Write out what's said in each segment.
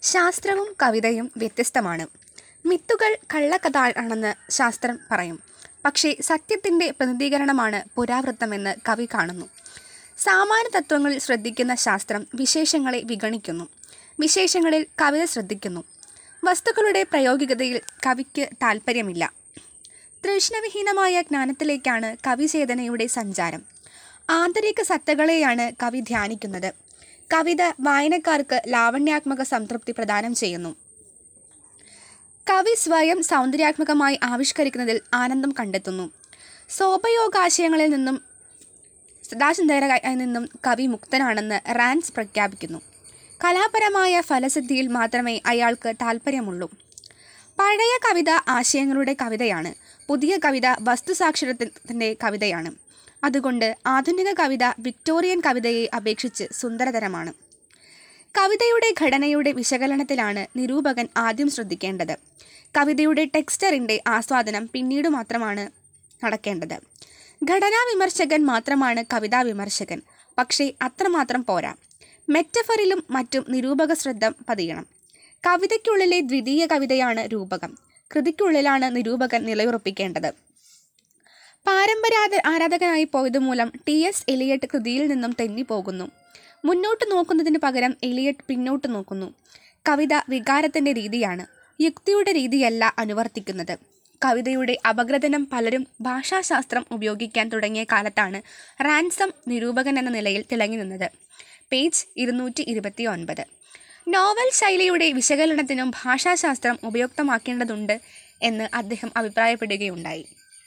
ശാസ്ത്രവും കവിതയും വ്യത്യസ്തമാണ് മിത്തുകൾ കള്ളക്കഥാണെന്ന് ശാസ്ത്രം പറയും പക്ഷേ സത്യത്തിൻ്റെ പ്രതിനിധീകരണമാണ് പുരാവൃത്തമെന്ന് കവി കാണുന്നു സാമാന്യ തത്വങ്ങളിൽ ശ്രദ്ധിക്കുന്ന ശാസ്ത്രം വിശേഷങ്ങളെ വിഗണിക്കുന്നു വിശേഷങ്ങളിൽ കവിത ശ്രദ്ധിക്കുന്നു വസ്തുക്കളുടെ പ്രായോഗികതയിൽ കവിക്ക് താൽപ്പര്യമില്ല തൃഷ്ണവിഹീനമായ ജ്ഞാനത്തിലേക്കാണ് കവിചേതനയുടെ സഞ്ചാരം ആന്തരിക സത്തകളെയാണ് കവി ധ്യാനിക്കുന്നത് കവിത വായനക്കാർക്ക് ലാവണ്യാത്മക സംതൃപ്തി പ്രദാനം ചെയ്യുന്നു കവി സ്വയം സൗന്ദര്യാത്മകമായി ആവിഷ്കരിക്കുന്നതിൽ ആനന്ദം കണ്ടെത്തുന്നു സോപയോഗാശയങ്ങളിൽ നിന്നും സദാചിന്തകരായി നിന്നും കവി മുക്തനാണെന്ന് റാൻസ് പ്രഖ്യാപിക്കുന്നു കലാപരമായ ഫലസിദ്ധിയിൽ മാത്രമേ അയാൾക്ക് താല്പര്യമുള്ളൂ പഴയ കവിത ആശയങ്ങളുടെ കവിതയാണ് പുതിയ കവിത വസ്തുസാക്ഷരത്തിൻ്റെ കവിതയാണ് അതുകൊണ്ട് ആധുനിക കവിത വിക്ടോറിയൻ കവിതയെ അപേക്ഷിച്ച് സുന്ദരതരമാണ് കവിതയുടെ ഘടനയുടെ വിശകലനത്തിലാണ് നിരൂപകൻ ആദ്യം ശ്രദ്ധിക്കേണ്ടത് കവിതയുടെ ടെക്സ്റ്ററിൻ്റെ ആസ്വാദനം പിന്നീട് മാത്രമാണ് നടക്കേണ്ടത് ഘടനാ വിമർശകൻ മാത്രമാണ് കവിതാ വിമർശകൻ പക്ഷേ അത്രമാത്രം പോരാ മെറ്റഫറിലും മറ്റും നിരൂപക ശ്രദ്ധ പതിയണം കവിതയ്ക്കുള്ളിലെ ദ്വിതീയ കവിതയാണ് രൂപകം കൃതിക്കുള്ളിലാണ് നിരൂപകൻ നിലയുറപ്പിക്കേണ്ടത് പാരമ്പര്യ ആരാധകനായി പോയതുമൂലം ടി എസ് എലിയട്ട് കൃതിയിൽ നിന്നും തെന്നിപ്പോകുന്നു മുന്നോട്ട് നോക്കുന്നതിന് പകരം എലിയട്ട് പിന്നോട്ട് നോക്കുന്നു കവിത വികാരത്തിൻ്റെ രീതിയാണ് യുക്തിയുടെ രീതിയല്ല അനുവർത്തിക്കുന്നത് കവിതയുടെ അപഗ്രഥനം പലരും ഭാഷാശാസ്ത്രം ഉപയോഗിക്കാൻ തുടങ്ങിയ കാലത്താണ് റാൻസം നിരൂപകൻ എന്ന നിലയിൽ തിളങ്ങി നിന്നത് പേജ് ഇരുന്നൂറ്റി ഇരുപത്തി ഒൻപത് നോവൽ ശൈലിയുടെ വിശകലനത്തിനും ഭാഷാശാസ്ത്രം ഉപയുക്തമാക്കേണ്ടതുണ്ട് എന്ന് അദ്ദേഹം അഭിപ്രായപ്പെടുകയുണ്ടായി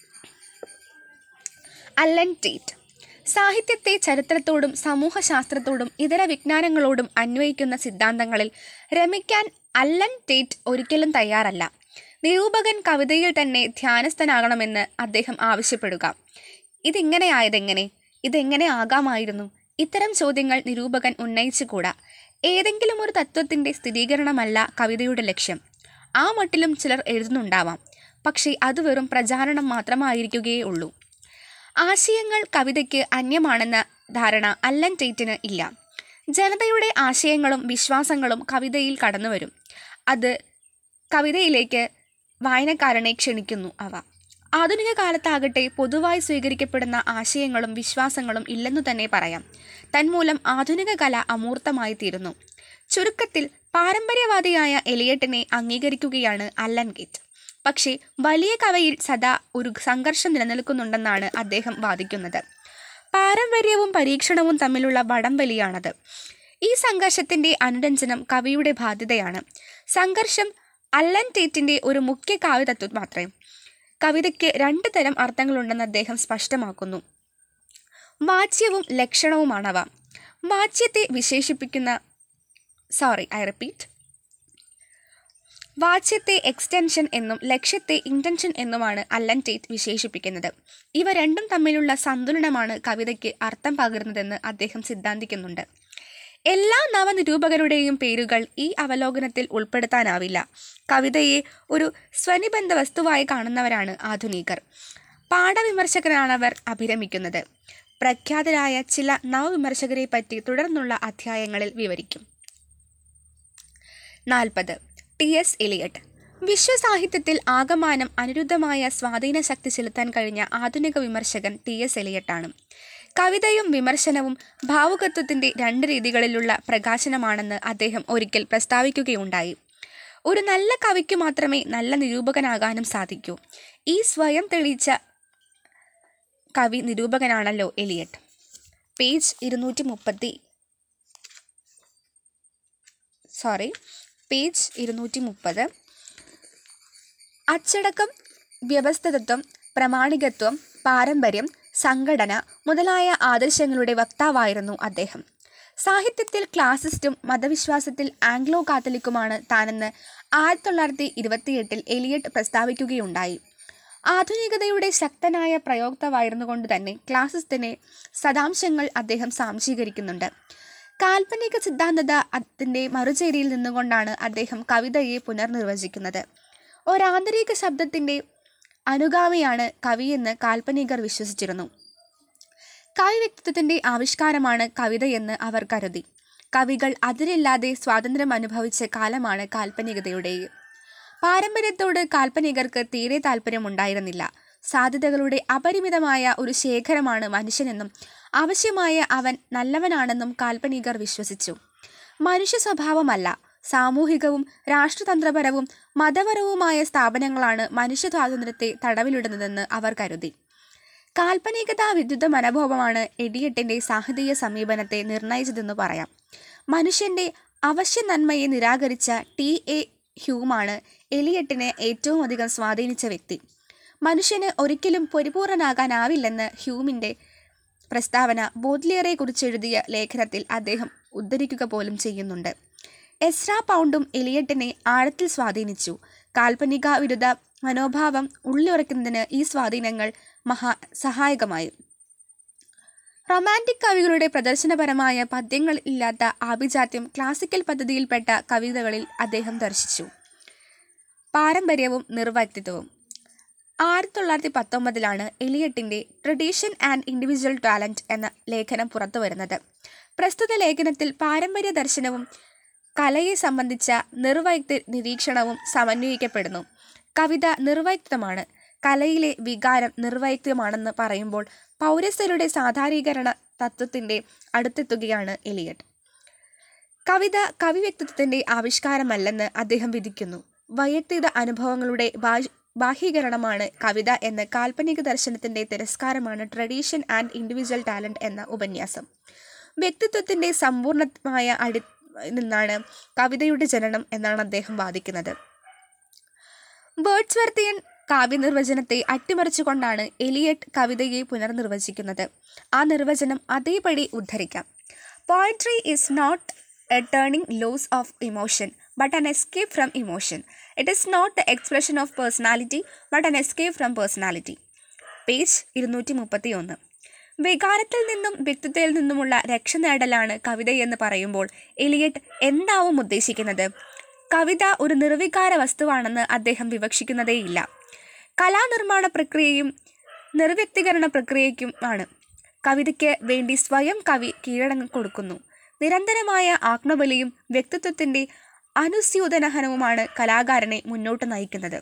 അല്ലൻ ടീറ്റ് സാഹിത്യത്തെ ചരിത്രത്തോടും സമൂഹശാസ്ത്രത്തോടും ഇതര വിജ്ഞാനങ്ങളോടും അന്വയിക്കുന്ന സിദ്ധാന്തങ്ങളിൽ രമിക്കാൻ അല്ലൻ ടേറ്റ് ഒരിക്കലും തയ്യാറല്ല നിരൂപകൻ കവിതയിൽ തന്നെ ധ്യാനസ്ഥനാകണമെന്ന് അദ്ദേഹം ആവശ്യപ്പെടുക ഇതിങ്ങനെ ആയതെങ്ങനെ ഇതെങ്ങനെ ആകാമായിരുന്നു ഇത്തരം ചോദ്യങ്ങൾ നിരൂപകൻ ഉന്നയിച്ചുകൂടാ ഏതെങ്കിലും ഒരു തത്വത്തിൻ്റെ സ്ഥിരീകരണമല്ല കവിതയുടെ ലക്ഷ്യം ആ മട്ടിലും ചിലർ എഴുതുന്നുണ്ടാവാം പക്ഷേ അത് വെറും പ്രചാരണം മാത്രമായിരിക്കുകയേ ഉള്ളൂ ആശയങ്ങൾ കവിതയ്ക്ക് അന്യമാണെന്ന ധാരണ അല്ലൻ ടേറ്റിന് ഇല്ല ജനതയുടെ ആശയങ്ങളും വിശ്വാസങ്ങളും കവിതയിൽ കടന്നുവരും അത് കവിതയിലേക്ക് വായനക്കാരനെ ക്ഷണിക്കുന്നു അവ ആധുനിക കാലത്താകട്ടെ പൊതുവായി സ്വീകരിക്കപ്പെടുന്ന ആശയങ്ങളും വിശ്വാസങ്ങളും ഇല്ലെന്നു തന്നെ പറയാം തന്മൂലം ആധുനിക കല അമൂർത്തമായി തീരുന്നു ചുരുക്കത്തിൽ പാരമ്പര്യവാദിയായ എലിയട്ടിനെ അംഗീകരിക്കുകയാണ് അല്ലൻ ഗേറ്റ് പക്ഷേ വലിയ കവയിൽ സദാ ഒരു സംഘർഷം നിലനിൽക്കുന്നുണ്ടെന്നാണ് അദ്ദേഹം വാദിക്കുന്നത് പാരമ്പര്യവും പരീക്ഷണവും തമ്മിലുള്ള വടംവലിയാണത് ഈ സംഘർഷത്തിന്റെ അനുരഞ്ജനം കവിയുടെ ബാധ്യതയാണ് സംഘർഷം അല്ലൻ ടേറ്റിന്റെ ഒരു മുഖ്യ കാവ്യതത്വം മാത്രമേ കവിതയ്ക്ക് രണ്ട് തരം അർത്ഥങ്ങളുണ്ടെന്ന് അദ്ദേഹം സ്പഷ്ടമാക്കുന്നു വാച്യവും ലക്ഷണവുമാണവ വാച്യത്തെ വിശേഷിപ്പിക്കുന്ന സോറി ഐ റിപ്പീറ്റ് വാച്യത്തെ എക്സ്റ്റൻഷൻ എന്നും ലക്ഷ്യത്തെ ഇൻറ്റൻഷൻ എന്നുമാണ് അല്ലൻ ടേറ്റ് വിശേഷിപ്പിക്കുന്നത് ഇവ രണ്ടും തമ്മിലുള്ള സന്തുലനമാണ് കവിതയ്ക്ക് അർത്ഥം പകരുന്നതെന്ന് അദ്ദേഹം സിദ്ധാന്തിക്കുന്നുണ്ട് എല്ലാ നവനിരൂപകരുടെയും പേരുകൾ ഈ അവലോകനത്തിൽ ഉൾപ്പെടുത്താനാവില്ല കവിതയെ ഒരു സ്വനിബന്ധ വസ്തുവായി കാണുന്നവരാണ് ആധുനികർ പാഠവിമർശകരാണവർ അഭിരമിക്കുന്നത് പ്രഖ്യാതരായ ചില നവവിമർശകരെ പറ്റി തുടർന്നുള്ള അധ്യായങ്ങളിൽ വിവരിക്കും നാൽപ്പത് ടി എസ് എലിയട്ട് വിശ്വസാഹിത്യത്തിൽ ആകമാനം അനിരുദ്ധമായ സ്വാധീന ശക്തി ചെലുത്താൻ കഴിഞ്ഞ ആധുനിക വിമർശകൻ ടി എസ് എലിയട്ടാണ് കവിതയും വിമർശനവും ഭാവുകത്വത്തിൻ്റെ രണ്ട് രീതികളിലുള്ള പ്രകാശനമാണെന്ന് അദ്ദേഹം ഒരിക്കൽ പ്രസ്താവിക്കുകയുണ്ടായി ഒരു നല്ല കവിക്ക് മാത്രമേ നല്ല നിരൂപകനാകാനും സാധിക്കൂ ഈ സ്വയം തെളിയിച്ച കവി നിരൂപകനാണല്ലോ എലിയട്ട് പേജ് ഇരുന്നൂറ്റി മുപ്പത്തി സോറി പേജ് ഇരുന്നൂറ്റി മുപ്പത് അച്ചടക്കം വ്യവസ്ഥിതത്വം പ്രാമാണികത്വം പാരമ്പര്യം സംഘടന മുതലായ ആദർശങ്ങളുടെ വക്താവായിരുന്നു അദ്ദേഹം സാഹിത്യത്തിൽ ക്ലാസിസ്റ്റും മതവിശ്വാസത്തിൽ ആംഗ്ലോ കാത്തലിക്കുമാണ് താനെന്ന് ആയിരത്തി തൊള്ളായിരത്തി ഇരുപത്തിയെട്ടിൽ എലിയട്ട് പ്രസ്താവിക്കുകയുണ്ടായി ആധുനികതയുടെ ശക്തനായ പ്രയോക്താവായിരുന്നുകൊണ്ട് തന്നെ ക്ലാസിസ്റ്റിനെ സദാംശങ്ങൾ അദ്ദേഹം സാംശീകരിക്കുന്നുണ്ട് കാൽപ്പനിക സിദ്ധാന്തത അതിൻ്റെ മറുചേരിയിൽ നിന്നുകൊണ്ടാണ് അദ്ദേഹം കവിതയെ പുനർനിർവചിക്കുന്നത് ഒരാന്തരിക ശബ്ദത്തിൻ്റെ അനുഗാമിയാണ് കവിയെന്ന് കാൽപ്പനികർ വിശ്വസിച്ചിരുന്നു കവി വ്യക്തിത്വത്തിൻ്റെ ആവിഷ്കാരമാണ് കവിതയെന്ന് അവർ കരുതി കവികൾ അതിരില്ലാതെ സ്വാതന്ത്ര്യം അനുഭവിച്ച കാലമാണ് കാൽപ്പനികതയുടേത് പാരമ്പര്യത്തോട് കാൽപ്പനികർക്ക് തീരെ താല്പര്യമുണ്ടായിരുന്നില്ല സാധ്യതകളുടെ അപരിമിതമായ ഒരു ശേഖരമാണ് മനുഷ്യനെന്നും ആവശ്യമായ അവൻ നല്ലവനാണെന്നും കാൽപ്പനികർ വിശ്വസിച്ചു മനുഷ്യ സ്വഭാവമല്ല സാമൂഹികവും രാഷ്ട്രതന്ത്രപരവും മതപരവുമായ സ്ഥാപനങ്ങളാണ് മനുഷ്യ സ്വാതന്ത്ര്യത്തെ തടവിലിടുന്നതെന്ന് അവർ കരുതി കാൽപ്പനികത വിദ്യുത മനോഭാവമാണ് എഡിയട്ടിന്റെ സാഹിത്യ സമീപനത്തെ നിർണയിച്ചതെന്ന് പറയാം മനുഷ്യന്റെ അവശ്യ നന്മയെ നിരാകരിച്ച ടി എ ഹ്യൂമാണ് എലിയട്ടിനെ ഏറ്റവും അധികം സ്വാധീനിച്ച വ്യക്തി മനുഷ്യന് ഒരിക്കലും പരിപൂർണനാകാനാവില്ലെന്ന് ഹ്യൂമിന്റെ പ്രസ്താവന ബോദ്ലിയറെ കുറിച്ച് എഴുതിയ ലേഖനത്തിൽ അദ്ദേഹം ഉദ്ധരിക്കുക പോലും ചെയ്യുന്നുണ്ട് എസ്ര പൗണ്ടും എലിയട്ടിനെ ആഴത്തിൽ സ്വാധീനിച്ചു കാൽപ്പനിക വിരുദ്ധ മനോഭാവം ഉള്ളിയുറയ്ക്കുന്നതിന് ഈ സ്വാധീനങ്ങൾ മഹാ സഹായകമായി റൊമാൻറ്റിക് കവികളുടെ പ്രദർശനപരമായ പദ്യങ്ങൾ ഇല്ലാത്ത ആഭിജാത്യം ക്ലാസിക്കൽ പദ്ധതിയിൽപ്പെട്ട കവിതകളിൽ അദ്ദേഹം ദർശിച്ചു പാരമ്പര്യവും നിർവ്യക്തിത്വവും ആയിരത്തി തൊള്ളായിരത്തി പത്തൊമ്പതിലാണ് എലിയട്ടിൻ്റെ ട്രഡീഷൻ ആൻഡ് ഇൻഡിവിജ്വൽ ടാലൻറ്റ് എന്ന ലേഖനം പുറത്തു വരുന്നത് പ്രസ്തുത ലേഖനത്തിൽ പാരമ്പര്യ ദർശനവും കലയെ സംബന്ധിച്ച നിർവൈക്തി നിരീക്ഷണവും സമന്വയിക്കപ്പെടുന്നു കവിത നിർവൈക്തമാണ് കലയിലെ വികാരം നിർവൈക്തമാണെന്ന് പറയുമ്പോൾ പൗരസ്ത്യരുടെ സാധാരീകരണ തത്വത്തിൻ്റെ അടുത്തെത്തുകയാണ് എലിയട്ട് കവിത കവി വ്യക്തിത്വത്തിൻ്റെ ആവിഷ്കാരമല്ലെന്ന് അദ്ദേഹം വിധിക്കുന്നു വൈയക്തിക അനുഭവങ്ങളുടെ ബാഹ് ബാഹ്യീകരണമാണ് കവിത എന്ന കാൽപ്പനിക ദർശനത്തിൻ്റെ തിരസ്കാരമാണ് ട്രഡീഷൻ ആൻഡ് ഇൻഡിവിജ്വൽ ടാലൻറ്റ് എന്ന ഉപന്യാസം വ്യക്തിത്വത്തിൻ്റെ സമ്പൂർണമായ അടി നിന്നാണ് കവിതയുടെ ജനനം എന്നാണ് അദ്ദേഹം വാദിക്കുന്നത് ബേർഡ്സ്വർത്തിയൻ കാവ്യനിർവചനത്തെ അട്ടിമറിച്ചുകൊണ്ടാണ് എലിയട്ട് കവിതയെ പുനർനിർവചിക്കുന്നത് ആ നിർവചനം അതേപടി ഉദ്ധരിക്കാം poetry is not a turning loose of emotion but an escape from emotion it is not the expression of personality but an escape from personality page ഇരുന്നൂറ്റി മുപ്പത്തി ഒന്ന് വികാരത്തിൽ നിന്നും വ്യക്തിത്വത്തിൽ നിന്നുമുള്ള രക്ഷ നേടലാണ് കവിതയെന്ന് പറയുമ്പോൾ എലിയട്ട് എന്താവും ഉദ്ദേശിക്കുന്നത് കവിത ഒരു നിർവികാര വസ്തുവാണെന്ന് അദ്ദേഹം വിവക്ഷിക്കുന്നതേയില്ല കലാനിർമ്മാണ പ്രക്രിയയും നിർവ്യക്തീകരണ പ്രക്രിയയ്ക്കുമാണ് കവിതയ്ക്ക് വേണ്ടി സ്വയം കവി കീഴടങ്ങി കൊടുക്കുന്നു നിരന്തരമായ ആത്മബലിയും വ്യക്തിത്വത്തിൻ്റെ അനുസ്യൂതനഹനവുമാണ് കലാകാരനെ മുന്നോട്ട് നയിക്കുന്നത്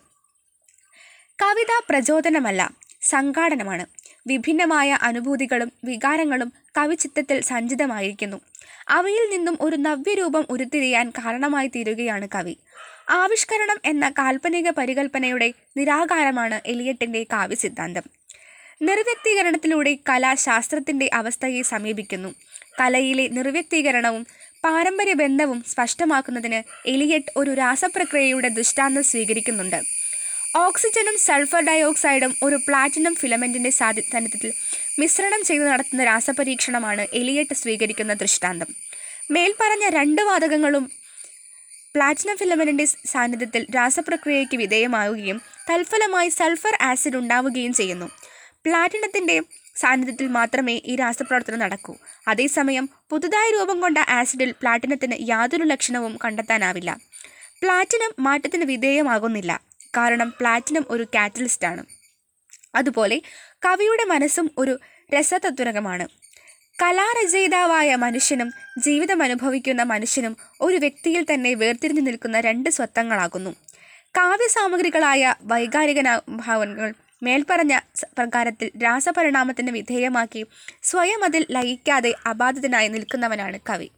കവിത പ്രചോദനമല്ല സംഘാടനമാണ് വിഭിന്നമായ അനുഭൂതികളും വികാരങ്ങളും കവിചിത്തത്തിൽ സഞ്ചിതമായിരിക്കുന്നു അവയിൽ നിന്നും ഒരു നവ്യരൂപം ഉരുത്തിരിയാൻ കാരണമായി തീരുകയാണ് കവി ആവിഷ്കരണം എന്ന കാൽപ്പനിക പരികൽപ്പനയുടെ നിരാകാരമാണ് എലിയട്ടിൻ്റെ കാവ്യസിദ്ധാന്തം നിർവ്യക്തീകരണത്തിലൂടെ കല ശാസ്ത്രത്തിൻ്റെ അവസ്ഥയെ സമീപിക്കുന്നു കലയിലെ നിർവ്യക്തീകരണവും പാരമ്പര്യ ബന്ധവും സ്പഷ്ടമാക്കുന്നതിന് എലിയട്ട് ഒരു രാസപ്രക്രിയയുടെ ദൃഷ്ടാന്തം സ്വീകരിക്കുന്നുണ്ട് ഓക്സിജനും സൾഫർ ഡയോക്സൈഡും ഒരു പ്ലാറ്റിനം ഫിലമെന്റിന്റെ സാന്നിധ്യത്തിൽ മിശ്രണം ചെയ്ത് നടത്തുന്ന രാസപരീക്ഷണമാണ് എലിയട്ട് സ്വീകരിക്കുന്ന ദൃഷ്ടാന്തം മേൽപ്പറഞ്ഞ രണ്ട് വാതകങ്ങളും പ്ലാറ്റിനം ഫിലമെന്റിന്റെ സാന്നിധ്യത്തിൽ രാസപ്രക്രിയയ്ക്ക് വിധേയമാവുകയും തൽഫലമായി സൾഫർ ആസിഡ് ഉണ്ടാവുകയും ചെയ്യുന്നു പ്ലാറ്റിനത്തിന്റെ സാന്നിധ്യത്തിൽ മാത്രമേ ഈ രാസപ്രവർത്തനം നടക്കൂ അതേസമയം പുതുതായി രൂപം കൊണ്ട ആസിഡിൽ പ്ലാറ്റിനത്തിന് യാതൊരു ലക്ഷണവും കണ്ടെത്താനാവില്ല പ്ലാറ്റിനം മാറ്റത്തിന് വിധേയമാകുന്നില്ല കാരണം പ്ലാറ്റിനം ഒരു കാറ്റലിസ്റ്റാണ് അതുപോലെ കവിയുടെ മനസ്സും ഒരു രസതത്വരകമാണ് കലാരചയിതാവായ മനുഷ്യനും ജീവിതം അനുഭവിക്കുന്ന മനുഷ്യനും ഒരു വ്യക്തിയിൽ തന്നെ വേർതിരിഞ്ഞു നിൽക്കുന്ന രണ്ട് സ്വത്വങ്ങളാകുന്നു കാവ്യസാമഗ്രികളായ വൈകാരിക ഭാവങ്ങൾ മേൽപ്പറഞ്ഞ സ- പ്രകാരത്തിൽ രാസപരിണാമത്തിന് വിധേയമാക്കി സ്വയം അതിൽ ലയിക്കാതെ അബാധിതനായി നിൽക്കുന്നവനാണ് കവി